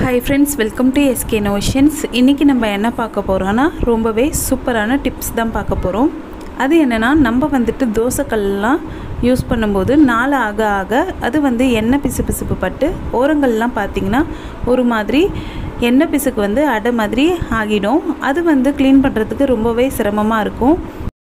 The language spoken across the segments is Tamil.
hi friends welcome to SK notions இன்றைக்கி நம்ம என்ன பார்க்க போகிறோன்னா ரொம்பவே சூப்பரான டிப்ஸ் தான் பார்க்க போகிறோம் அது என்னென்னா நம்ம வந்துட்டு தோசைக்கல்லாம் யூஸ் பண்ணும்போது நாள் ஆக ஆக அது வந்து எண்ணெய் பிசு பிசுப்பு பட்டு ஓரங்கள்லாம் பார்த்திங்கன்னா ஒரு மாதிரி எண்ணெய் பிசுக்கு வந்து அடை மாதிரி ஆகிடும் அது வந்து க்ளீன் பண்ணுறதுக்கு ரொம்பவே சிரமமாக இருக்கும்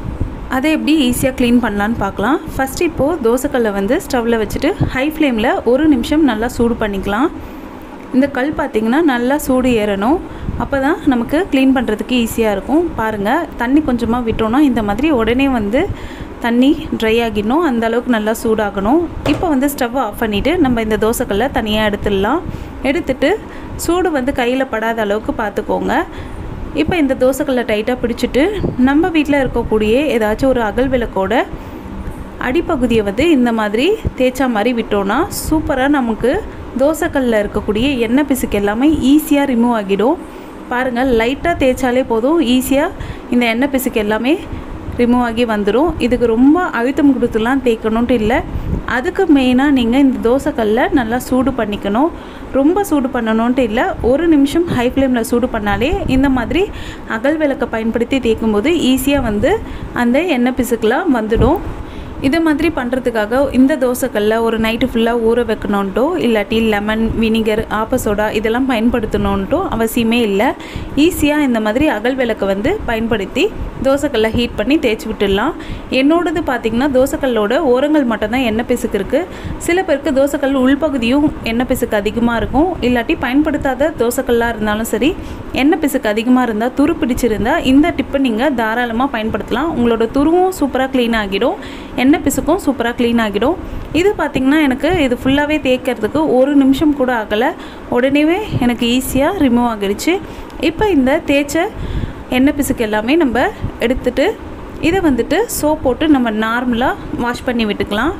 அதை எப்படி ஈஸியாக க்ளீன் பண்ணலான்னு பார்க்கலாம் ஃபஸ்ட் இப்போது தோசைக்கல்லை வந்து ஸ்டவ்வில் வச்சுட்டு ஹை ஃப்ளேமில் ஒரு நிமிஷம் நல்லா சூடு பண்ணிக்கலாம் இந்த கல் பார்த்திங்கன்னா நல்லா சூடு ஏறணும் அப்போ தான் நமக்கு க்ளீன் பண்ணுறதுக்கு ஈஸியாக இருக்கும் பாருங்கள் தண்ணி கொஞ்சமாக விட்டோன்னா இந்த மாதிரி உடனே வந்து தண்ணி ட்ரை ஆகிடணும் அந்த அளவுக்கு நல்லா சூடாகணும் இப்போ வந்து ஸ்டவ் ஆஃப் பண்ணிவிட்டு நம்ம இந்த தோசைக்கல்லை தனியாக எடுத்துடலாம் எடுத்துட்டு சூடு வந்து கையில் படாத அளவுக்கு பார்த்துக்கோங்க இப்போ இந்த தோசைக்கல்லை டைட்டாக பிடிச்சிட்டு நம்ம வீட்டில் இருக்கக்கூடிய ஏதாச்சும் ஒரு அகல் விளக்கோட அடிப்பகுதியை வந்து இந்த மாதிரி தேய்ச்சா மாதிரி விட்டோன்னா சூப்பராக நமக்கு தோசைக்கல்லில் இருக்கக்கூடிய எண்ணெய் பிசுக்கு எல்லாமே ஈஸியாக ரிமூவ் ஆகிடும் பாருங்கள் லைட்டாக தேய்ச்சாலே போதும் ஈஸியாக இந்த எண்ணெய் பிசுக்கு எல்லாமே ரிமூவ் ஆகி வந்துடும் இதுக்கு ரொம்ப அழுத்தம் கொடுத்துலாம் தேய்க்கணுன்ட்டு இல்லை அதுக்கு மெயினாக நீங்கள் இந்த தோசைக்கல்லை நல்லா சூடு பண்ணிக்கணும் ரொம்ப சூடு பண்ணணுன்ட்டு இல்லை ஒரு நிமிஷம் ஹை ஃப்ளேமில் சூடு பண்ணாலே இந்த மாதிரி அகல் விளக்கை பயன்படுத்தி தேய்க்கும்போது ஈஸியாக வந்து அந்த எண்ணெய் பிசுக்கெலாம் வந்துடும் இதை மாதிரி பண்ணுறதுக்காக இந்த தோசைக்கல்ல ஒரு நைட்டு ஃபுல்லாக ஊற வைக்கணுன்ட்டோ இல்லாட்டி லெமன் வினிகர் ஆப்பசோடா இதெல்லாம் பயன்படுத்தணுன்ட்டோ அவசியமே இல்லை ஈஸியாக இந்த மாதிரி அகல் விளக்கை வந்து பயன்படுத்தி தோசைக்கல்லை ஹீட் பண்ணி தேய்ச்சி விட்டுடலாம் என்னோடது பார்த்திங்கன்னா தோசைக்கல்லோட ஓரங்கள் மட்டும்தான் எண்ணெய் பிசுக்கு இருக்குது சில பேருக்கு தோசைக்கல் உள்பகுதியும் எண்ணெய் பிசுக்கு அதிகமாக இருக்கும் இல்லாட்டி பயன்படுத்தாத தோசைக்கல்லாக இருந்தாலும் சரி எண்ணெய் பிசுக்கு அதிகமாக இருந்தால் துரு பிடிச்சிருந்தால் இந்த டிப்பை நீங்கள் தாராளமாக பயன்படுத்தலாம் உங்களோட துருவும் சூப்பராக க்ளீன் ஆகிடும் எண்ணெய் பிசுக்கும் சூப்பராக க்ளீன் ஆகிடும் இது பார்த்திங்கன்னா எனக்கு இது ஃபுல்லாகவே தேய்க்கிறதுக்கு ஒரு நிமிஷம் கூட ஆகலை உடனேவே எனக்கு ஈஸியாக ரிமூவ் ஆகிடுச்சு இப்போ இந்த தேய்ச்ச எண்ணெய் பிசுக்கு எல்லாமே நம்ம எடுத்துட்டு இதை வந்துட்டு சோப் போட்டு நம்ம நார்மலாக வாஷ் பண்ணி விட்டுக்கலாம்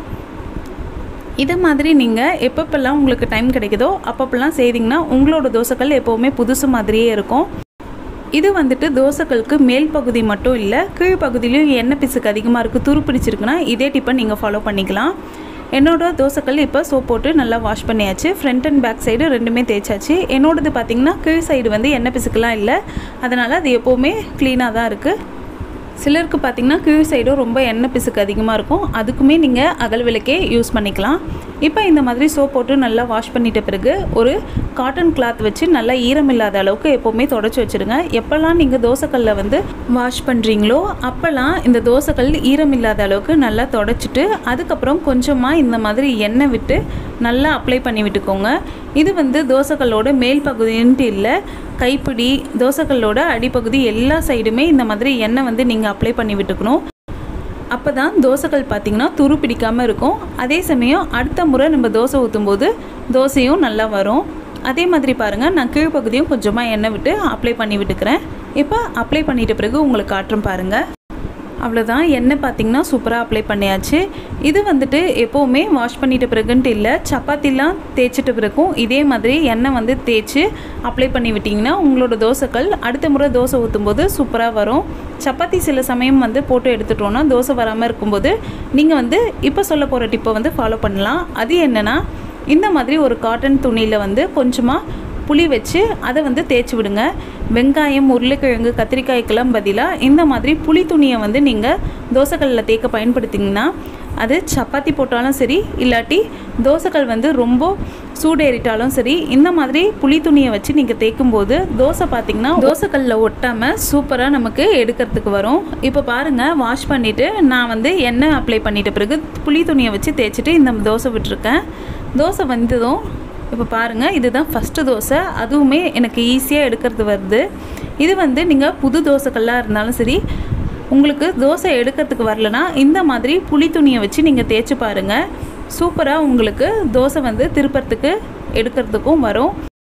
இதை மாதிரி நீங்கள் எப்பப்பெல்லாம் உங்களுக்கு டைம் கிடைக்குதோ அப்பப்பெல்லாம் செய்திங்கன்னா உங்களோட தோசைக்கல் எப்போவுமே புதுசு மாதிரியே இருக்கும் இது வந்துட்டு தோசைக்கலுக்கு மேல் பகுதி மட்டும் இல்லை கீழ் பகுதியிலையும் எண்ணெய் பிசுக்கு அதிகமாக இருக்குது துரு பிடிச்சிருக்குன்னா இதே டிப்பை நீங்கள் ஃபாலோ பண்ணிக்கலாம் என்னோட தோசைக்கல் இப்போ சோப் போட்டு நல்லா வாஷ் பண்ணியாச்சு ஃப்ரண்ட் அண்ட் பேக் சைடு ரெண்டுமே தேய்ச்சாச்சு என்னோடது பார்த்திங்கன்னா கீழ் சைடு வந்து எண்ணெய் பிசுக்கெலாம் இல்லை அதனால் அது எப்போவுமே க்ளீனாக தான் இருக்குது சிலருக்கு பார்த்திங்கன்னா கீழ் சைடும் ரொம்ப எண்ணெய் பிசுக்கு அதிகமாக இருக்கும் அதுக்குமே நீங்கள் அகல் விளக்கே யூஸ் பண்ணிக்கலாம் இப்போ இந்த மாதிரி சோப் போட்டு நல்லா வாஷ் பண்ணிட்ட பிறகு ஒரு காட்டன் கிளாத் வச்சு நல்லா ஈரம் இல்லாத அளவுக்கு எப்போவுமே தொடச்சி வச்சுருங்க எப்போல்லாம் நீங்கள் தோசைக்கல்லை வந்து வாஷ் பண்ணுறீங்களோ அப்போல்லாம் இந்த தோசைக்கல் ஈரம் இல்லாத அளவுக்கு நல்லா தொடச்சிட்டு அதுக்கப்புறம் கொஞ்சமாக இந்த மாதிரி எண்ணெய் விட்டு நல்லா அப்ளை பண்ணி விட்டுக்கோங்க இது வந்து தோசைக்கல்லோட மேல் பகுதின்ட்டு இல்லை கைப்பிடி தோசைக்கல்லோட அடிப்பகுதி எல்லா சைடுமே இந்த மாதிரி எண்ணெய் வந்து நீங்கள் அப்ளை பண்ணி விட்டுக்கணும் அப்போ தான் தோசைக்கல் பார்த்திங்கன்னா துரு பிடிக்காமல் இருக்கும் அதே சமயம் அடுத்த முறை நம்ம தோசை ஊற்றும் போது தோசையும் நல்லா வரும் அதே மாதிரி பாருங்கள் நான் கீழ்ப்பகுதியும் கொஞ்சமாக எண்ணெய் விட்டு அப்ளை பண்ணி விட்டுக்கிறேன் இப்போ அப்ளை பண்ணிட்ட பிறகு உங்களுக்கு காட்டுறேன் பாருங்கள் அவ்வளோதான் எண்ணெய் பார்த்திங்கன்னா சூப்பராக அப்ளை பண்ணியாச்சு இது வந்துட்டு எப்போவுமே வாஷ் பண்ணிட்ட பிறகுன்ட்டு இல்லை சப்பாத்திலாம் தேய்ச்சிட்ட பிறகும் இதே மாதிரி எண்ணெய் வந்து தேய்ச்சி அப்ளை பண்ணி விட்டிங்கன்னா உங்களோட தோசைக்கல் அடுத்த முறை தோசை ஊற்றும் போது சூப்பராக வரும் சப்பாத்தி சில சமயம் வந்து போட்டு எடுத்துட்டோன்னா தோசை வராமல் இருக்கும்போது நீங்கள் வந்து இப்போ சொல்ல போகிற டிப்பை வந்து ஃபாலோ பண்ணலாம் அது என்னென்னா இந்த மாதிரி ஒரு காட்டன் துணியில் வந்து கொஞ்சமாக புளி வச்சு அதை வந்து தேய்ச்சி விடுங்க வெங்காயம் உருளைக்கிழங்கு கத்திரிக்காய்க்கெல்லாம் பதிலாக இந்த மாதிரி புளி துணியை வந்து நீங்கள் தோசைக்கல்லில் தேய்க்க பயன்படுத்திங்கன்னா அது சப்பாத்தி போட்டாலும் சரி இல்லாட்டி தோசைக்கல் வந்து ரொம்ப சூடேறிட்டாலும் சரி இந்த மாதிரி புளி துணியை வச்சு நீங்கள் தேய்க்கும்போது தோசை பார்த்திங்கன்னா தோசைக்கல்லில் ஒட்டாமல் சூப்பராக நமக்கு எடுக்கிறதுக்கு வரும் இப்போ பாருங்கள் வாஷ் பண்ணிவிட்டு நான் வந்து எண்ணெய் அப்ளை பண்ணிட்ட பிறகு புளி துணியை வச்சு தேய்ச்சிட்டு இந்த தோசை விட்டுருக்கேன் தோசை வந்ததும் இப்போ பாருங்கள் இதுதான் ஃபஸ்ட்டு தோசை அதுவுமே எனக்கு ஈஸியாக எடுக்கிறது வருது இது வந்து நீங்கள் புது தோசைக்கல்லாக இருந்தாலும் சரி உங்களுக்கு தோசை எடுக்கிறதுக்கு வரலனா இந்த மாதிரி புளி துணியை வச்சு நீங்கள் தேய்ச்சி பாருங்கள் சூப்பராக உங்களுக்கு தோசை வந்து திருப்பறதுக்கு எடுக்கிறதுக்கும் வரும்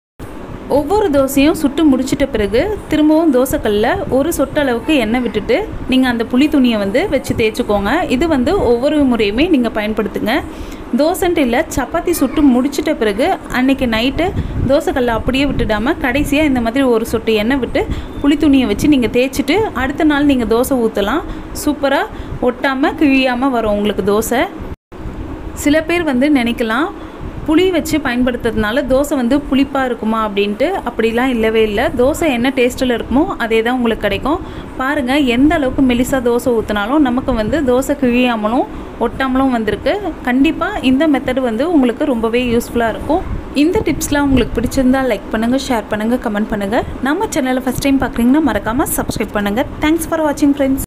ஒவ்வொரு தோசையும் சுட்டு முடிச்சிட்ட பிறகு திரும்பவும் தோசைக்கல்லில் ஒரு சொட்டளவுக்கு எண்ணெய் விட்டுட்டு நீங்கள் அந்த புளி துணியை வந்து வச்சு தேய்ச்சிக்கோங்க இது வந்து ஒவ்வொரு முறையுமே நீங்கள் பயன்படுத்துங்க தோசைன்ட்டு இல்லை சப்பாத்தி சுட்டு முடிச்சிட்ட பிறகு அன்றைக்கி நைட்டு தோசைக்கல்லை அப்படியே விட்டுடாமல் கடைசியாக இந்த மாதிரி ஒரு சொட்டு எண்ணெய் விட்டு புளி துணியை வச்சு நீங்கள் தேய்ச்சிட்டு அடுத்த நாள் நீங்கள் தோசை ஊற்றலாம் சூப்பராக ஒட்டாமல் கிழியாமல் வரும் உங்களுக்கு தோசை சில பேர் வந்து நினைக்கலாம் புளி வச்சு பயன்படுத்துறதுனால தோசை வந்து புளிப்பாக இருக்குமா அப்படின்ட்டு அப்படிலாம் இல்லவே இல்லை தோசை என்ன டேஸ்ட்டில் இருக்குமோ அதே தான் உங்களுக்கு கிடைக்கும் பாருங்கள் எந்த அளவுக்கு மெலிசா தோசை ஊற்றினாலும் நமக்கு வந்து தோசை கிழியாமலும் ஒட்டாமலும் வந்திருக்கு கண்டிப்பாக இந்த மெத்தடு வந்து உங்களுக்கு ரொம்பவே யூஸ்ஃபுல்லாக இருக்கும் இந்த டிப்ஸ்லாம் உங்களுக்கு பிடிச்சிருந்தா லைக் பண்ணுங்கள் ஷேர் பண்ணுங்கள் கமெண்ட் பண்ணுங்கள் நம்ம சேனலை ஃபஸ்ட் டைம் பார்க்குறீங்கன்னா மறக்காமல் சப்ஸ்கிரைப் பண்ணுங்கள் தேங்க்ஸ் ஃபார் வாட்சிங் ஃப்ரெண்ட்ஸ்